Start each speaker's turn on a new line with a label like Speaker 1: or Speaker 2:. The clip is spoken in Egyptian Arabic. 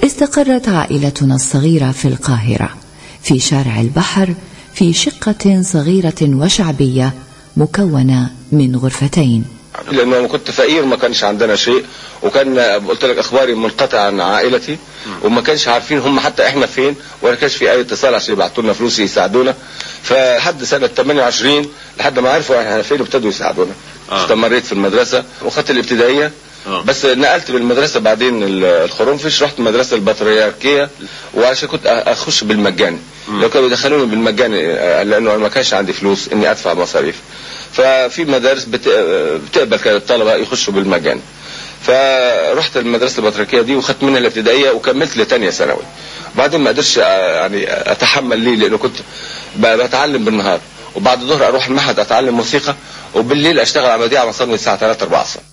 Speaker 1: استقرت عائلتنا الصغيرة في القاهرة في شارع البحر في شقة صغيرة وشعبية مكونة من غرفتين
Speaker 2: لانه انا كنت فقير ما كانش عندنا شيء وكان قلت لك اخباري منقطع عن عائلتي وما كانش عارفين هم حتى احنا فين ولا كانش في اي اتصال عشان يبعتوا لنا فلوس يساعدونا فلحد سنه 28 لحد ما عرفوا احنا فين ابتدوا يساعدونا
Speaker 3: آه.
Speaker 2: استمريت في المدرسه وخدت الابتدائيه
Speaker 3: آه.
Speaker 2: بس نقلت من المدرسه بعدين ال- الخرنفش رحت المدرسه البطريركيه وعشان كنت أ- اخش بالمجاني لو كانوا يدخلوني بالمجاني آه، لانه أنا ما كانش عندي فلوس اني ادفع مصاريف ففي مدارس بت- بتقبل كان الطلبه يخشوا بالمجاني فرحت المدرسه البطريركيه دي وخدت منها الابتدائيه وكملت لتانية ثانوي بعدين ما قدرتش آه، يعني اتحمل ليه لانه كنت ب- بتعلم بالنهار وبعد الظهر اروح المعهد اتعلم موسيقى وبالليل اشتغل على مذيع مصنع الساعه 3 4 الصبح